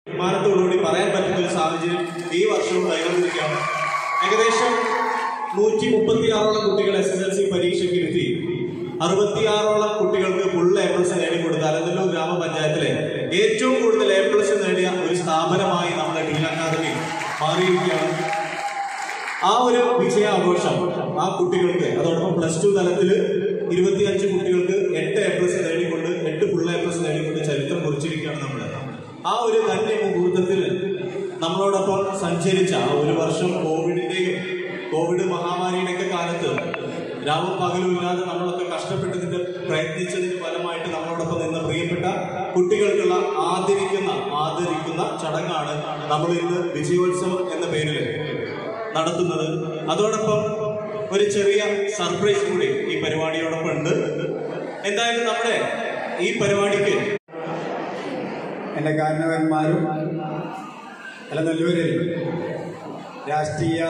അഭിമാനത്തോടുകൂടി പറയാൻ പറ്റുന്ന ഒരു സാഹചര്യം ഈ വർഷവും കൈവന്നിരിക്കുകയാണ് ഏകദേശം നൂറ്റി മുപ്പത്തിയാറോളം കുട്ടികൾ എസ് എസ് എൽ സി പരീക്ഷയ്ക്ക് ഇരുത്തി അറുപത്തിയാറോളം കുട്ടികൾക്ക് ഫുൾ എ പ്ലസ് നേടിക്കൊടുത്ത അലനല്ലൂർ ഗ്രാമപഞ്ചായത്തിലെ ഏറ്റവും കൂടുതൽ എ പ്ലസ് നേടിയ ഒരു സ്ഥാപനമായി നമ്മുടെ ഡീൻ അക്കാദമി മാറിയിരിക്കുകയാണ് ആ ഒരു വിജയാഘോഷം ആ കുട്ടികൾക്ക് അതോടൊപ്പം പ്ലസ് ടു തലത്തിൽ ഇരുപത്തിയഞ്ച് കുട്ടികൾക്ക് എട്ട് എ പ്ലസ് നേടിക്കൊണ്ട് എട്ട് ഫുൾ എ പ്ലസ് നേടിക്കൊണ്ട് ചരിത്രം കുറിച്ചിരിക്കുകയാണ് നമ്മൾ ആ ഒരു ധന്യ മുഹൂർത്തത്തിൽ നമ്മളോടൊപ്പം സഞ്ചരിച്ച ആ ഒരു വർഷം കോവിഡിന്റെയും കോവിഡ് മഹാമാരിയുടെ ഒക്കെ കാലത്ത് രാവും പകലും ഇല്ലാതെ നമ്മളൊക്കെ കഷ്ടപ്പെട്ടതിന്റെ പ്രയത്നിച്ചതിന് ഫലമായിട്ട് നമ്മളോടൊപ്പം നിന്ന പ്രിയപ്പെട്ട കുട്ടികൾക്കുള്ള ആദരിക്കുന്ന ആദരിക്കുന്ന ചടങ്ങാണ് നമ്മൾ ഇന്ന് വിജയോത്സവം എന്ന പേരിൽ നടത്തുന്നത് അതോടൊപ്പം ഒരു ചെറിയ സർപ്രൈസ് കൂടി ഈ പരിപാടിയോടൊപ്പം ഉണ്ട് എന്തായാലും നമ്മുടെ ഈ പരിപാടിക്ക് എൻ്റെ കാരണവന്മാരും അലനല്ലൂരിൽ രാഷ്ട്രീയ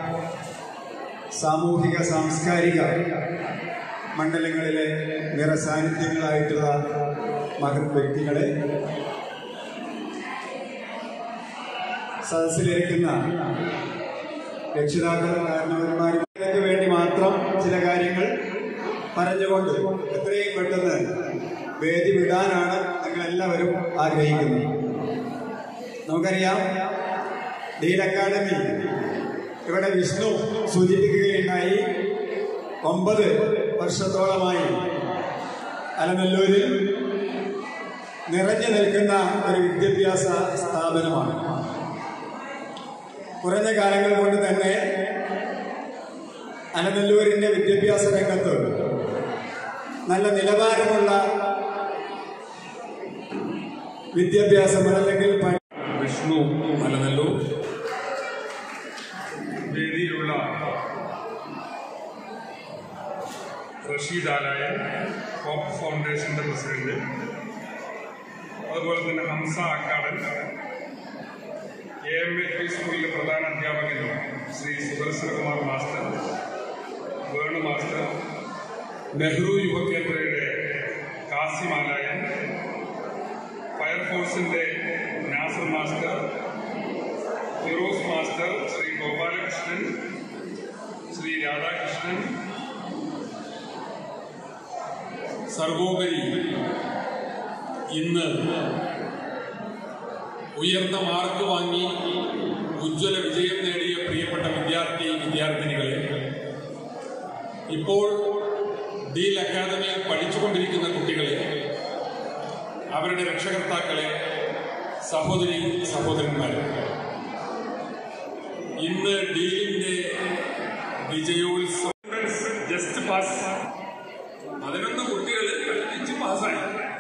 സാമൂഹിക സാംസ്കാരിക മണ്ഡലങ്ങളിലെ നിറസാന്നിധ്യങ്ങളായിട്ടുള്ള മഹത് വ്യക്തികളെ സദസ്സിലിരിക്കുന്ന രക്ഷിതാക്കളും കാരണവന്മാരും ഇതിനു വേണ്ടി മാത്രം ചില കാര്യങ്ങൾ പറഞ്ഞുകൊണ്ട് എത്രയും പെട്ടെന്ന് വേദി വിടാനാണ് നിങ്ങൾ എല്ലാവരും ആഗ്രഹിക്കുന്നത് നമുക്കറിയാം ഡീൻ അക്കാദമി ഇവിടെ വിഷ്ണു സൂചിപ്പിക്കുകയുണ്ടായി ഒമ്പത് വർഷത്തോളമായി അലനല്ലൂരിൽ നിറഞ്ഞു നിൽക്കുന്ന ഒരു വിദ്യാഭ്യാസ സ്ഥാപനമാണ് കുറഞ്ഞ കാലങ്ങൾ കൊണ്ട് തന്നെ അലനല്ലൂരിന്റെ വിദ്യാഭ്യാസ രംഗത്ത് നല്ല നിലവാരമുള്ള വിദ്യാഭ്യാസം അല്ലെങ്കിൽ പ- വിഷ്ണു മലനല്ലൂർ വേദിയിലുള്ള റഷീദ് ആലായൻ ഹോപ്പ് ഫൗണ്ടേഷന്റെ പ്രസിഡന്റ് അതുപോലെ തന്നെ Hamsa Akkadan A M L P സ്കൂളിലെ പ്രധാന അധ്യാപകൻ ശ്രീ സുദർശനകുമാർ മാസ്റ്റർ വേണു മാസ്റ്റർ നെഹ്റു യുവകേന്ദ്രയുടെ കാസിം ആലായൻ ഫയർഫോഴ്സിന്റെ നാസർ മാസ്റ്റർ ഫിറോസ് മാസ്റ്റർ ശ്രീ ഗോപാലകൃഷ്ണൻ ശ്രീ രാധാകൃഷ്ണൻ സർവോപരി ഇന്ന് ഉയർന്ന മാർക്ക് വാങ്ങി ഉജ്ജ്വല വിജയം നേടിയ പ്രിയപ്പെട്ട വിദ്യാർത്ഥി വിദ്യാർത്ഥിനികളെ ഇപ്പോൾ ഡീൽ അക്കാദമിയിൽ പഠിച്ചുകൊണ്ടിരിക്കുന്ന കുട്ടികളെ അവരുടെ രക്ഷകർത്താക്കളെ സഹോദരി സഹോദരന്മാരെ ഇന്ന് ഡീലിന്റെ വിജയോത്സവം ജസ്റ്റ് പാസ് പതിനൊന്ന് കുട്ടികൾ പഠിച്ച് പാസ്സായി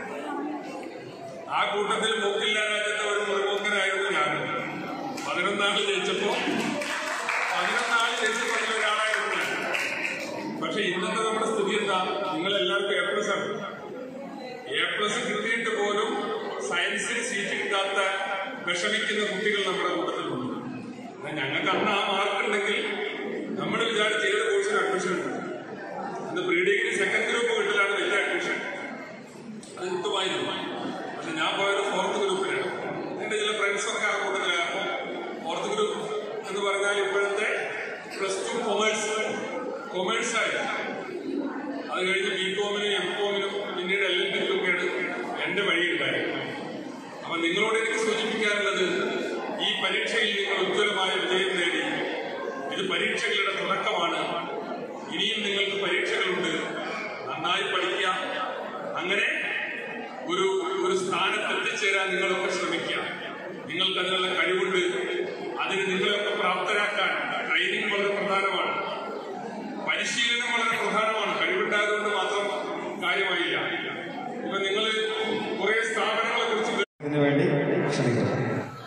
ആ കൂട്ടത്തിൽ മൂക്കില്ല രാജ്യത്തെ ഒരു മുറിമൂക്കനായിരുന്നു ഞാൻ പതിനൊന്നാൾ ജയിച്ചപ്പോ പതിനൊന്നാൾ ജയിച്ചപ്പോൾ അതിൽ ഒരാളായിരുന്നു ഞാൻ പക്ഷെ ഇന്നത്തെ നമ്മുടെ സ്ഥിതി എന്താ നിങ്ങൾ എല്ലാവർക്കും എ പ്ലസ് ആണ് എ പ്ലസ് കിട്ടിയിട്ട് പോലും സയൻസിൽ സീറ്റ് കിട്ടാത്ത വിഷമിക്കുന്ന കുട്ടികൾ നമ്മുടെ കൂട്ടത്തിലുണ്ട് എന്നാ ഞങ്ങൾക്ക് അന്ന് ആ മാർക്ക് ഉണ്ടെങ്കിൽ നമ്മൾ വിചാരിച്ച ഏത് കോഴ്സിന് അഡ്മിഷൻ ഉണ്ട് ഇന്ന് പ്രീ ഡിഗ്രി സെക്കൻഡ് ഗ്രൂപ്പ് വീട്ടിലാണ് വലിയ അഡ്മിഷൻ അത് കിട്ടുമായിരുന്നു പക്ഷെ ഞാൻ പോയത് ഫോർത്ത് ഗ്രൂപ്പിലാണ് എന്റെ ചില ഫ്രണ്ട്സൊക്കെ ആ കൂട്ടത്തിലായപ്പോൾ ഫോർത്ത് ഗ്രൂപ്പ് എന്ന് പറഞ്ഞാൽ ഇപ്പോഴത്തെ പ്ലസ് ടു കൊമേഴ്സ് കൊമേഴ്സായി അത് കഴിഞ്ഞ് ബി കോമിനും എം കോമിനും പിന്നീട് എൽ എൽ ഡിക്കൊക്കെയാണ് എന്റെ വഴിയുണ്ടായത് അപ്പൊ നിങ്ങളോട് എനിക്ക് സൂചിപ്പിക്കാനുള്ളത് ഈ പരീക്ഷയിൽ നിങ്ങൾ ഉജ്ജ്വലമായ വിജയം നേടി ഇത് പരീക്ഷകളുടെ തുടക്കമാണ് ഇനിയും നിങ്ങൾക്ക് പരീക്ഷകളുണ്ട് നന്നായി പഠിക്കുക അങ്ങനെ ഒരു ഒരു സ്ഥാനത്ത് എത്തിച്ചേരാൻ നിങ്ങളൊക്കെ ശ്രമിക്കുക നിങ്ങൾക്ക് അതിനുള്ള കഴിവുണ്ട് അതിന് നിങ്ങളെയൊക്കെ പ്രാപ്തരാക്കാൻ ട്രെയിനിങ് വളരെ പ്രധാനമാണ് പരിശീലനം വളരെ പ്രധാനമാണ് കഴിവുണ്ടായതുകൊണ്ട് മാത്രം കാര്യമായില്ല ഇപ്പൊ നിങ്ങൾ കുറെ സ്ഥാപനങ്ങളെ കുറിച്ച് ഇതിനു വേണ്ടി ക്ഷണിക്കുന്നു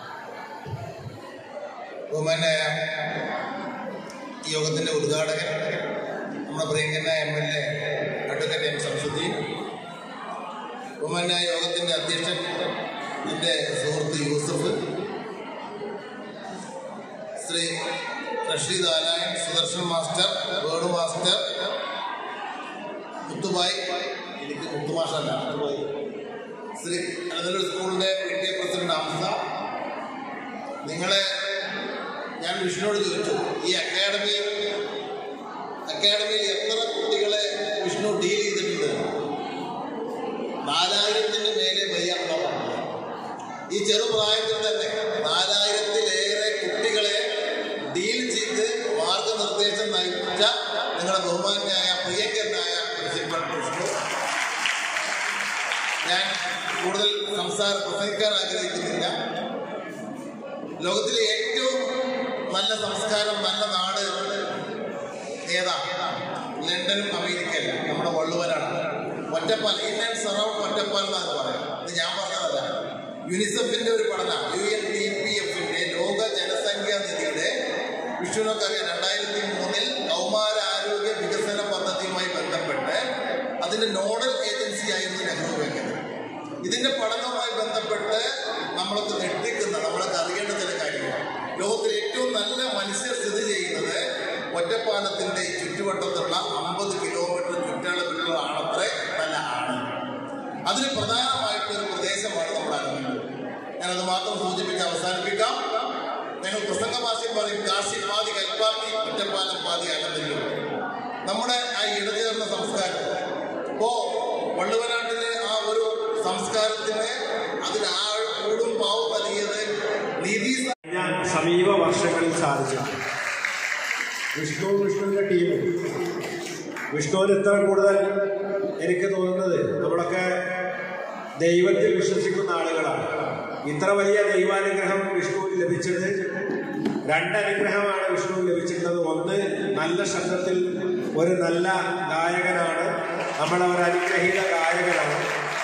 ബഹുമാനായ ഈ യോഗത്തിന്റെ ഉദ്ഘാടകൻ നമ്മുടെ പ്രിയങ്കനായ M L A advocate M Samsuddin ബഹുമാനായ യോഗത്തിന്റെ അധ്യക്ഷൻ എൻ്റെ സുഹൃത്ത് യൂസഫ് ശ്രീ റഷീദ് ആലായൻ സുദർശൻ മാസ്റ്റർ വേണു മാസ്റ്റർ മുത്തുബായി എനിക്ക് മുത്തുമാഷല്ല മുത്തുബായി ശ്രീ അനന്തപുരം സ്കൂളിന്റെ P T A president Hamsa നിങ്ങളെ ഞാൻ വിഷ്ണുവോട് ചോദിച്ചു ഈ അക്കാഡമി അക്കാഡമിയിൽ എത്ര കുട്ടികളെ വിഷ്ണു ഡീൽ ചെയ്തിട്ടുണ്ട് നാലായിരത്തിന് മേലെ വയ്യാണോ ഈ ചെറുപ്രായത്തിൽ തന്നെ നാലായിരത്തിലേറെ കുട്ടികളെ ഡീൽ ചെയ്ത് മാർഗനിർദ്ദേശം നയിച്ച നിങ്ങളുടെ ബഹുമാനായ പ്രിയങ്കരനായ പ്രിൻസിപ്പൽ വിഷ്ണു ഞാൻ കൂടുതൽ സംസാരം പ്രസംഗിക്കാൻ ആഗ്രഹിക്കുന്നില്ല ലോകത്തിലെ ഏറ്റവും നല്ല സംസ്കാരം നല്ല നാട് ഏതാ ലണ്ടനും അമേരിക്കയല്ല നമ്മുടെ വള്ളുവനാണ് Ottapal in and surround Ottapal എന്നാണ് പറയാം ഇത് ഞാൻ പറഞ്ഞതല്ല യുനിസെഫിന്റെ ഒരു പഠനം യു എൻ ഡി പി എഫിന്റെ ലോക ജനസംഖ്യാ നിധിയുടെ വിഷ്ണുനൊക്കെ രണ്ടായിരത്തി മൂന്നിൽ കൗമാരാരോഗ്യ വികസന പദ്ധതിയുമായി ബന്ധപ്പെട്ട് അതിന്റെ നോഡൽ ഏജൻസി ആയിരുന്നു നെഹ്റു ബാങ്ക് ഇതിന്റെ പഠനവുമായി ബന്ധപ്പെട്ട് നമ്മളൊക്കെ ഞെട്ടിക്കുന്ന നമ്മളൊക്കെ അറിയേണ്ട ചില കാര്യങ്ങൾ ലോകത്തിൽ ഏറ്റവും നല്ല മനുഷ്യർ സ്ഥിതി ചെയ്യുന്നത് ഒറ്റപ്പാലത്തിന്റെ ഈ ചുറ്റുവട്ടത്തുള്ള അമ്പത് കിലോമീറ്റർ ചുറ്റളവിലുള്ള ആണത്രേ നല്ല ആണ് അതിന് പ്രധാനമായിട്ടുള്ള ഒരു പ്രദേശമാണ് നമ്മുടെ അരങ്ങ് ഞാനത് മാത്രം സൂചിപ്പിച്ച് അവസാനിപ്പിക്കാം ഞങ്ങൾ പ്രസംഗ ഭാഷയിൽ പറയും കാശി പാതി കൽപ്പാത്തി ഒറ്റപ്പാലം പാതി അകന്നില്ലു നമ്മുടെ ആ ഇടചേർന്ന സംസ്കാരം ഇപ്പോ വള്ളുവനാട്ടിലെ ആ ഒരു സംസ്കാരത്തിന് അതിന് ആ കൂടും പാവും നൽകിയത് നിധി കഴിഞ്ഞ സമീപ വർഷങ്ങളിൽ സാധിച്ചു വിഷ്ണു വിഷ്ണുവിന്റെ ടീം വിഷ്ണുവിന് ഇത്ര കൂടുതൽ എനിക്ക് തോന്നുന്നത് നമ്മളൊക്കെ ദൈവത്തിൽ വിശ്വസിക്കുന്ന ആളുകളാണ് ഇത്ര വലിയ ദൈവാനുഗ്രഹം വിഷ്ണുവിന് ലഭിച്ചത് രണ്ടനുഗ്രഹമാണ് വിഷ്ണുവിന് ലഭിച്ചിട്ടുള്ളത് ഒന്ന് നല്ല ശബ്ദത്തിൽ ഒരു നല്ല ഗായകനാണ് നമ്മുടെ ഒരു അനുഗ്രഹീത ഗായകനാണ്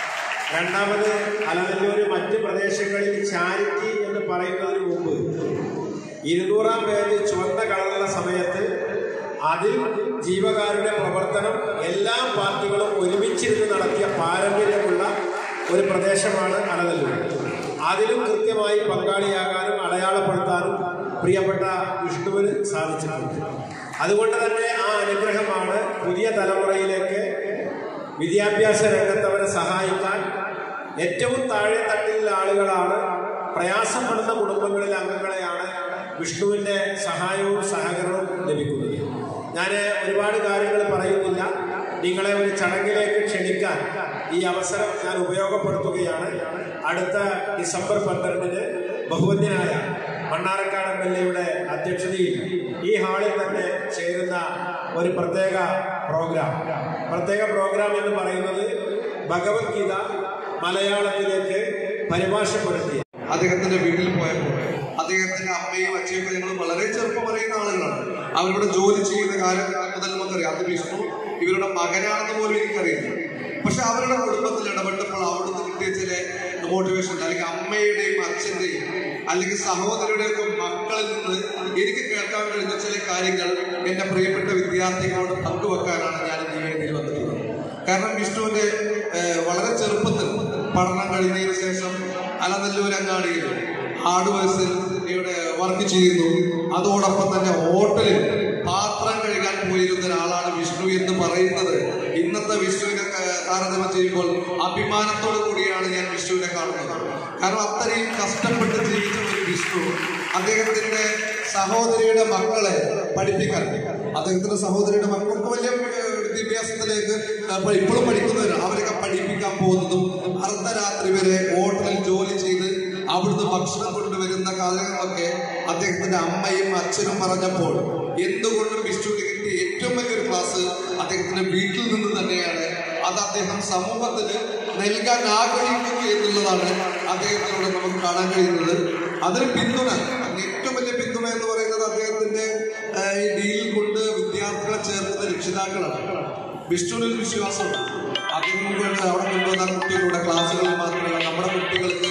രണ്ടാമത് അലനല്ലൂര് മറ്റ് പ്രദേശങ്ങളിൽ ചാരിറ്റി എന്ന് പറയുന്നതിന് മുമ്പ് ഇരുന്നൂറാം പേജ് ചുവന്ന കളറുള്ള സമയത്ത് അതിൽ ജീവകാരുടെ പ്രവർത്തനം എല്ലാ പാർട്ടികളും ഒരുമിച്ചിരുന്ന് നടത്തിയ പാരമ്പര്യമുള്ള ഒരു പ്രദേശമാണ് അലനല്ലൂർ അതിലും കൃത്യമായി പങ്കാളിയാകാനും അടയാളപ്പെടുത്താനും പ്രിയപ്പെട്ട വിഷ്ണുവിന് സാധിച്ചിട്ടുണ്ട് അതുകൊണ്ട് തന്നെ ആ അനുഗ്രഹമാണ് പുതിയ തലമുറയിലേക്ക് വിദ്യാഭ്യാസ രംഗത്ത് അവരെ സഹായിക്കാൻ ഏറ്റവും താഴെ തട്ടിലുള്ള ആളുകളാണ് പ്രയാസപ്പെടുന്ന കുടുംബങ്ങളിലെ അംഗങ്ങളെയാണ് വിഷ്ണുവിൻ്റെ സഹായവും സഹകരണവും ലഭിക്കുന്നത് ഞാൻ ഒരുപാട് കാര്യങ്ങൾ പറയുന്നില്ല നിങ്ങളെ ഒരു ചടങ്ങിലേക്ക് ക്ഷണിക്കാൻ ഈ അവസരം ഞാൻ ഉപയോഗപ്പെടുത്തുകയാണ് അടുത്ത ഡിസംബർ പന്ത്രണ്ടിന് ബഹുവന്യനായ മണ്ണാറക്കാട് എം എൽ എയുടെ അധ്യക്ഷതയിൽ ഈ ഹാളിൽ തന്നെ ചേരുന്ന ഒരു പ്രത്യേക പ്രോഗ്രാം പ്രത്യേക പ്രോഗ്രാം എന്ന് പറയുന്നത് ഭഗവത്ഗീത മലയാളത്തിലേക്ക് പരിഭാഷപ്പെടുത്തിയ അദ്ദേഹത്തിന്റെ വീട്ടിൽ പോയപ്പോൾ അദ്ദേഹത്തിന്റെ അമ്മയും അച്ഛയും ഞങ്ങൾ വളരെ ചെറുപ്പം അറിയുന്ന ആളുകളാണ് അവരിവിടെ ജോലി ചെയ്യുന്ന കാലം മുതൽ നമുക്കറിയാം അത് വിഷ്ണു ഇവരുടെ മകനാണെന്ന് പോലും എനിക്കറിയില്ല പക്ഷെ അവരുടെ കുടുംബത്തിൽ ഇടപെട്ടപ്പോൾ അവിടുന്ന് കിട്ടിയ ചില മോട്ടിവേഷൻ അല്ലെങ്കിൽ അമ്മയുടെയും അച്ഛന്റെയും അല്ലെങ്കിൽ സഹോദരിയുടെ ഒക്കെ മക്കളിൽ നിന്ന് എനിക്ക് കേൾക്കാൻ കഴിഞ്ഞ ചില കാര്യങ്ങൾ എന്റെ പ്രിയപ്പെട്ട വിദ്യാർത്ഥികളോട് പങ്കുവെക്കാനാണ് ഞാൻ ഈ വേദിയിൽ വന്നിട്ടുള്ളത് കാരണം വിഷ്ണുവിന്റെ ഏഹ്, വളരെ ചെറുപ്പത്തിൽ പഠനം കഴിഞ്ഞതിന് ശേഷം അലനല്ലൂർ അങ്ങാടിയിൽ ഹാർഡ്വെയർസിൽ ഇവിടെ വർക്ക് ചെയ്യുന്നു അതോടൊപ്പം തന്നെ ഹോട്ടലിൽ പാത്രം കഴുകാൻ പോയിരുന്ന ഒരാളാണ് വിഷ്ണു എന്ന് പറയുന്നത് ഇന്നത്തെ വിഷ്ണുവിനെ ക- താരതമ്യം ചെയ്യുമ്പോൾ അഭിമാനത്തോടു കൂടിയാണ് ഞാൻ വിഷ്ണുവിനെ കാണുന്നത് കാരണം അത്രയും കഷ്ടപ്പെട്ട് ജീവിച്ച ഒരു വിഷ്ണു അദ്ദേഹത്തിന്റെ സഹോദരിയുടെ മക്കളെ പഠിപ്പിക്കാൻ അദ്ദേഹത്തിന്റെ സഹോദരിയുടെ മക്കൾക്ക് വലിയ ഏഹ്, വിദ്യാഭ്യാസത്തിലേക്ക് ഏഹ്, ഇപ്പോഴും പഠിക്കുന്നവരാണ് അവരൊക്കെ പഠിപ്പിക്കാൻ പോകുന്നതും അർദ്ധരാത്രി വരെ ഹോട്ടലിൽ ജോലി ചെയ്ത് അവിടുന്ന് ഭക്ഷണം കൊണ്ടുവരുന്ന കാലങ്ങളൊക്കെ അദ്ദേഹത്തിന്റെ അമ്മയും അച്ഛനും പറഞ്ഞപ്പോൾ എന്തുകൊണ്ടും വിഷ്ണുവിന് കിട്ടിയ ഏറ്റവും വലിയൊരു ക്ലാസ് അദ്ദേഹത്തിന്റെ വീട്ടിൽ നിന്ന് തന്നെയാണ് അത് അദ്ദേഹം സമൂഹത്തിന് നൽകാൻ ആഗ്രഹിക്കുന്നു എന്നുള്ളതാണ് അദ്ദേഹത്തിലൂടെ നമുക്ക് കാണാൻ കഴിയുന്നത് അതൊരു പിന്തുണ അതിന് ഏറ്റവും വലിയ പിന്തുണ എന്ന് പറയുന്നത് അദ്ദേഹത്തിന്റെ ആ, ഈ ഡീൽ കൊണ്ട് വിദ്യാർത്ഥികളെ ചേർക്കുന്ന രക്ഷിതാക്കളാണ് വിഷ്ണുവിൽ വിശ്വാസമുണ്ട് അദ്ദേഹം കൊണ്ട് അവിടെ കൊണ്ടുവന്ന കുട്ടികളുടെ ക്ലാസ്സുകളിൽ മാത്രമല്ല നമ്മുടെ കുട്ടികൾക്ക്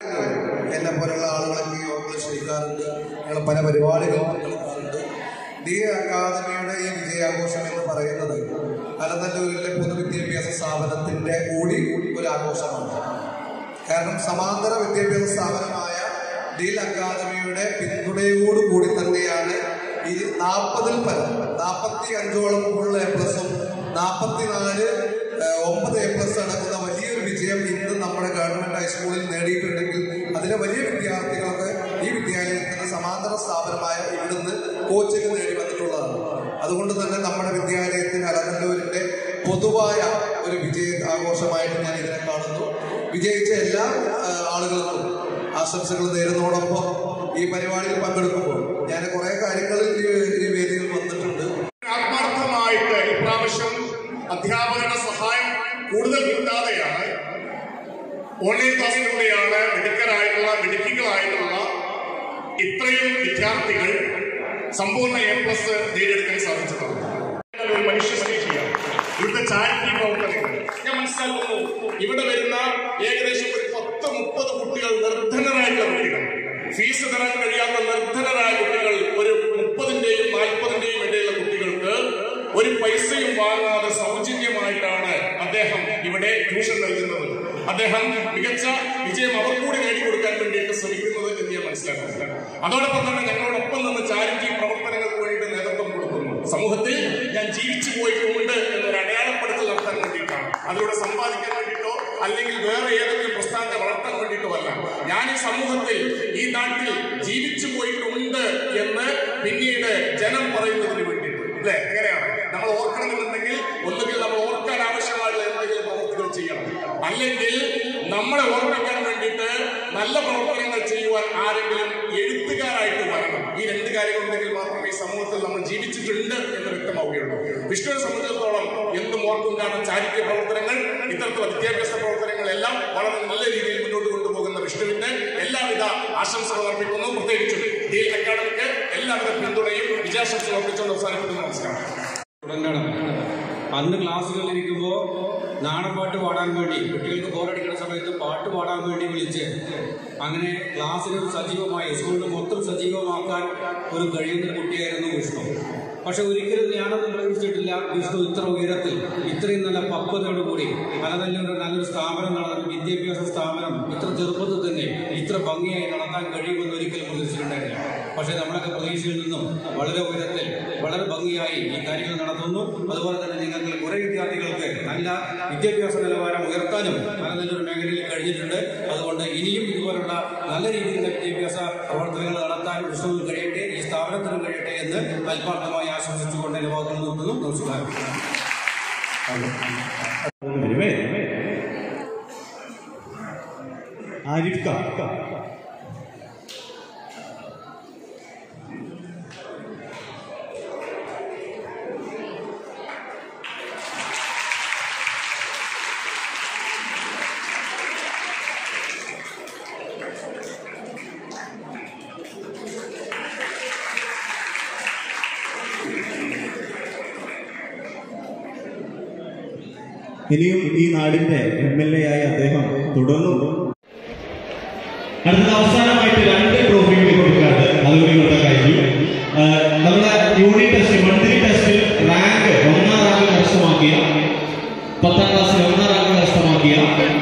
എന്നെ പോലുള്ള ആളുകളൊക്കെ ഈ യോഗത്തിൽ ക്ഷണിക്കാറുണ്ട് ഞങ്ങൾ പല പരിപാടികളും പങ്കെടുക്കാറുണ്ട് ഡി അക്കാദമിയുടെ ഈ വിജയാഘോഷം എന്ന് പറയുന്നത് അലനല്ലൂരിലെ പൊതുവിദ്യാഭ്യാസ സ്ഥാപനത്തിന്റെ കൂടി ഒരു ആഘോഷമാണ് കാരണം സമാന്തര വിദ്യാഭ്യാസ സ്ഥാപനമായ ഡീൽ അക്കാദമിയുടെ പിന്തുണയോടുകൂടി തന്നെയാണ് ഈ നാൽപ്പതിൽ പരം നാൽപ്പത്തി അഞ്ചോളം ഫുൾ എ പ്ലസും നാൽപ്പത്തിനാല് ഒമ്പത് എ പ്ലസ് അടങ്ങുന്ന വലിയൊരു വിജയം ഇന്ന് നമ്മുടെ ഗവൺമെന്റ് ഹൈസ്കൂളിൽ നേടിയിട്ടുണ്ടെങ്കിൽ അതിലെ വലിയ വിദ്യാർത്ഥികളൊക്കെ ഈ വിദ്യാലയത്തിൽ സമാന്തര സ്ഥാപനമായ ഇവിടുന്ന് കോച്ചിങ് നേടി വന്നിട്ടുള്ളതാണ് അതുകൊണ്ട് തന്നെ നമ്മുടെ വിദ്യാലയത്തിന് അലനല്ലൂരിന്റെ പൊതുവായ ഒരു വിജയ ആഘോഷമായിട്ട് ഞാൻ ഇതിനെ കാണുന്നു വിജയിച്ച എല്ലാ ആ, ആളുകൾക്കും ആശംസകൾ നേരുന്നതോടൊപ്പം ഈ പരിപാടിയിൽ പങ്കെടുക്കുമ്പോൾ ഞാൻ കുറെ കാര്യങ്ങൾ ഈ ഈ വേദിയിൽ വന്നിട്ടുണ്ട് ആത്മാർത്ഥമായിട്ട് ഇപ്രാവശ്യം അധ്യാപകരുടെ സഹായം കൂടുതൽ കിട്ടാതെയാണ് ഓൺലൈൻ ക്ലാസ്സിലൂടെയാണ് മിടുക്കരായിട്ടുള്ള മിടുക്കികളായിട്ടുള്ള ഇത്രയും വിദ്യാർത്ഥികൾ സമ്പൂർണ്ണ എ പ്ലസ് നേടിയെടുക്കാൻ സാധിച്ചത് ഒരു മനുഷ്യ സ്നേഹിയാണ് ഇവിടുത്തെ ചാരിറ്റി പ്രവർത്തനങ്ങൾ ഞാൻ മനസ്സിലാക്കുന്നു ഇവിടെ വരുന്ന ഏകദേശം ഒരു പത്ത് മുപ്പത് കുട്ടികൾ നിർധനരായിട്ടുള്ള കുട്ടികൾ ഫീസ് തരാൻ കഴിയാത്ത നിർധനരായ കുട്ടികൾ ഒരു മുപ്പതിന്റെയും നാൽപ്പതിന്റെയും ഇടയിലുള്ള കുട്ടികൾക്ക് ഒരു പൈസയും വാങ്ങാതെ സൗജന്യമായിട്ടാണ് അദ്ദേഹം ഇവിടെ ട്യൂഷൻ നൽകുന്നത് അദ്ദേഹം മികച്ച വിജയം അവർ കൂടി നേടിക്കൊടുക്കാൻ വേണ്ടിയിട്ട് ശ്രമിക്കുന്നത് എന്ന് ഞാൻ മനസ്സിലാക്കുന്നു അതോടൊപ്പം തന്നെ ഞങ്ങളോടൊപ്പം നിന്ന് ചാരിറ്റി പ്രവർത്തനങ്ങൾക്ക് വേണ്ടിയിട്ട് നേതൃത്വം കൊടുക്കുന്നു സമൂഹത്തിൽ ഞാൻ ജീവിച്ചു പോയിട്ടുണ്ട് എന്നൊരു അടയാളപ്പെടുത്തൽ നടത്താൻ വേണ്ടിയിട്ടാണ് അതിലൂടെ സമ്പാദിക്കാൻ വേണ്ടിയിട്ടോ അല്ലെങ്കിൽ വേറെ ഏതെങ്കിലും പ്രസ്ഥാനത്തെ വളർത്താൻ വേണ്ടിയിട്ടോ അല്ല ഞാൻ ഈ സമൂഹത്തിൽ ഈ നാട്ടിൽ ജീവിച്ചു പോയിട്ടുണ്ട് എന്ന് പിന്നീട് ജനം പറയുന്നതിന് വേണ്ടിയിട്ട് അല്ലെ എങ്ങനെയാണ് നമ്മൾ ഓർക്കണമെന്നുണ്ടെങ്കിൽ ഒന്നുകിൽ നമ്മൾ ഓർക്കാൻ ആവശ്യമായുള്ള എന്തെങ്കിലും പ്രവർത്തികൾ ചെയ്യണം അല്ലെങ്കിൽ നമ്മളെ ഓർമ്മിക്കാൻ വേണ്ടിയിട്ട് നല്ല പ്രവർത്തനങ്ങൾ ചെയ്യുവാൻ ആരെങ്കിലും എഴുത്തുകാരായിട്ട് വരണം ഈ രണ്ട് കാര്യങ്ങൾ ഉണ്ടെങ്കിൽ മാത്രമേ ഈ സമൂഹത്തിൽ നമ്മൾ ജീവിച്ചിട്ടുണ്ട് എന്ന് വ്യക്തമാവുകയുള്ളൂ വിഷ്ണുവിനെ സംബന്ധിച്ചിടത്തോളം എന്തും ഓർക്കും കാരണം ചാരിത്യ പ്രവർത്തനങ്ങൾ ഇത്തരത്തിലുള്ള വിദ്യാഭ്യാസ പ്രവർത്തനങ്ങളെല്ലാം വളരെ നല്ല രീതിയിൽ മുന്നോട്ട് കൊണ്ടുപോകുന്ന വിഷ്ണുവിന് എല്ലാവിധ ആശംസകൾ അർപ്പിക്കുന്നു പ്രത്യേകിച്ചും ഡീൽ അക്കാഡമിക്ക് എല്ലാവിധ പിന്തുണയും വിജയാശംസകൾ അർപ്പിച്ചുകൊണ്ട് അവസാനിപ്പിക്കുന്നു നമസ്കാരം സ്റ്റുഡൻ്റാണ് അന്ന് ക്ലാസ്സുകളിൽ ഇരിക്കുമ്പോൾ നാടൻ പാട്ട് പാടാൻ വേണ്ടി കുട്ടികൾക്ക് ബോറടിക്കുന്ന സമയത്ത് പാട്ട് പാടാൻ വേണ്ടി വിളിച്ച് അങ്ങനെ ക്ലാസ്സിന് ഒരു സജീവമായി സ്കൂളിന് മൊത്തം സജീവമാക്കാൻ ഒരു കഴിയുന്ന കുട്ടിയായിരുന്നു വിഷ്ണു പക്ഷെ ഒരിക്കലും ഞാനൊന്നും പ്രതീക്ഷിച്ചിട്ടില്ല വിഷ്ണു ഇത്ര ഉയരത്തിൽ ഇത്രയും നല്ല പക്വതയോടുകൂടി അലനല്ലൊരു നല്ലൊരു സ്ഥാപനം നടന്ന വിദ്യാഭ്യാസ സ്ഥാപനം ഇത്ര ചെറുപ്പത്തിൽ തന്നെ ഇത്ര ഭംഗിയായി നടത്താൻ കഴിയുമെന്ന് ഒരിക്കലും പ്രതീക്ഷിച്ചിട്ടുണ്ടായില്ല പക്ഷേ നമ്മളൊക്കെ പ്രതീക്ഷയിൽ നിന്നും വളരെ ഉയരത്തിൽ വളരെ ഭംഗിയായി ഈ കാര്യങ്ങൾ നടത്തുന്നു അതുപോലെ തന്നെ നിങ്ങൾക്ക് കുറെ വിദ്യാർത്ഥികൾക്ക് നല്ല വിദ്യാഭ്യാസ നിലവാരം ഉയർത്താനും നല്ല നല്ലൊരു മേഖലയിൽ കഴിഞ്ഞിട്ടുണ്ട് അതുകൊണ്ട് ഇനിയും ഇതുപോലുള്ള നല്ല രീതിയിലുള്ള വിദ്യാഭ്യാസ പ്രവർത്തനങ്ങൾ നടത്താൻ വിഷ്ണുവിന് കഴിയട്ടെ ഈ സ്ഥാപനത്തിനും കഴിയട്ടെ എന്ന് ആത്മാർത്ഥമായി ആശംസിച്ചുകൊണ്ട് എന്റെ വാക്കുകൾ നിർത്തുന്നു നമസ്കാരം വരുവേ ആരിഫ് ഖാൻ ഇനിയും ഈ നാടിന്റെ എം എൽ എ ആയി അദ്ദേഹം തുടർന്നു അടുത്ത അവസാനമായിട്ട് രണ്ട് ട്രോഫി കൂടി കൊടുക്കാറുണ്ട് അതുകൂടി കൊടുക്കാൻ കഴിഞ്ഞു ആ, നമ്മുടെ യൂണിറ്റ് ടെസ്റ്റ് മന്ത്ലി ടെസ്റ്റിൽ റാങ്ക് ഒന്നാം റാങ്ക് കരസ്ഥമാക്കിയ പത്താം ക്ലാസ്സിൽ ഒന്നാം റാങ്ക് കരസ്ഥമാക്കിയ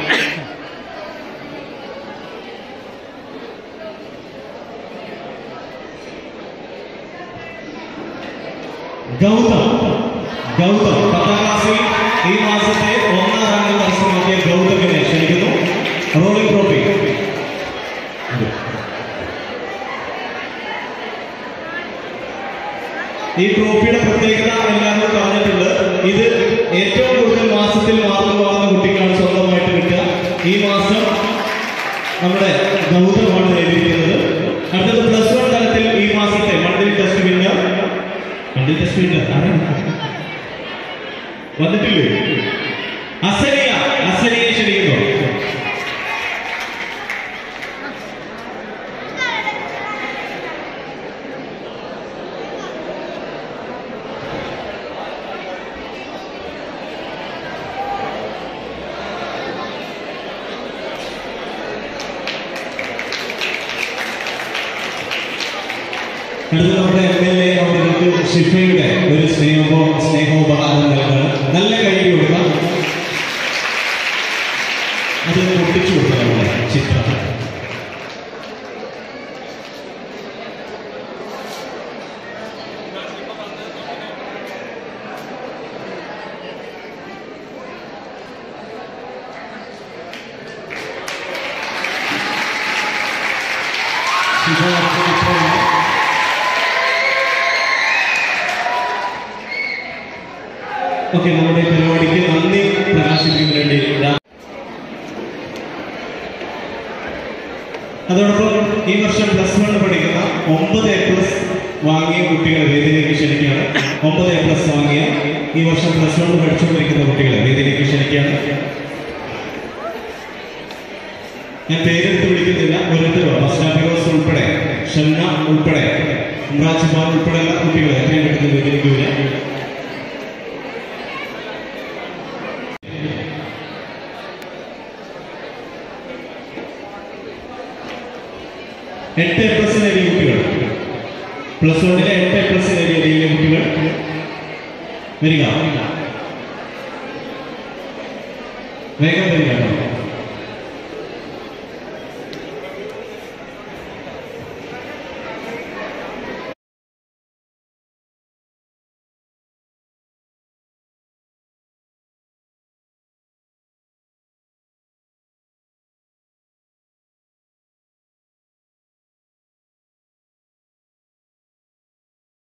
ഗൗതം ഗൗതം പത്താം ക്ലാസ്സിൽ ഈ മാസത്തെ ഒന്നാം റാങ്ക് കരസ്ഥമാക്കിയ ഗൗതമിനെ ക്ഷണിക്കുന്നു റോളിംഗ് ട്രോഫി ഈ ട്രോഫിയുടെ പ്രത്യേകത എല്ലാവരും പറഞ്ഞിട്ടുണ്ട് ഇത് ഏറ്റവും കൂടുതൽ മാസത്തിൽ മാർക്ക് വാങ്ങുന്ന കുട്ടിക്കാണ് സ്വന്തമായിട്ട് കിട്ടുക ഈ മാസം നമ്മുടെ ഗൗതമാണ് നേടിയിരിക്കുന്നത് അടുത്തത് പ്ലസ് വൺ തലത്തിൽ ഈ മാസത്തെ monthly test winner monthly test winner വന്നിട്ടില്ലേ അസലിയ അസലിയെ ക്ഷണിക്കുന്നു അടുത്ത നമ്മുടെ എം എൽ എ അവർക്ക് ഷിഫയുടെ ഒരു സ്നേഹമോ സ്നേഹോപഹാരം നൽകണം നല്ല കൈ കൊടുക്കാം അത് പൊട്ടിച്ചു കൊടുക്കാം നമ്മുടെ ചിത്രം ശിഫ ചിത്രം ഓക്കെ നമ്മുടെ ഈ പരിപാടിക്ക് നന്ദി പ്രകാശിപ്പിക്കുന്നതിന് വേണ്ടി രാ- അതോടൊപ്പം ഈ വർഷം പ്ലസ് വൺ പഠിക്കുന്ന ഒമ്പത് എ പ്ലസ് വാങ്ങിയ കുട്ടികളെ വേദിയിലേക്ക് ക്ഷണിക്കുകയാണ് ഒമ്പത് എ പ്ലസ് വാങ്ങിയ ഈ വർഷം പ്ലസ് വൺ പഠിച്ചുകൊണ്ടിരിക്കുന്ന കുട്ടികളെ വേദിയിലേക്ക് ക്ഷണിക്കുകയാണ് ഞാൻ പേരെടുത്ത് വിളിക്കുന്നില്ല ഓരോരുത്തരോ അസ്ലാഫിറോസ് ഉൾപ്പെടെ ഷംന ഉൾപ്പെടെ ഇമ്രാജിമാർ ഉൾപ്പെടെയുള്ള കുട്ടികളെ എത്രയും പെട്ടെന്ന് വേദിയിലേക്ക് വരിക എട്ട് എ പ്ലസ് നേടിയ കുട്ടികൾ പ്ലസ് വണ്ണിലെ എട്ട് എ പ്ലസ് നേടിയ വലിയ കുട്ടികൾ വരിക വേഗം വരിക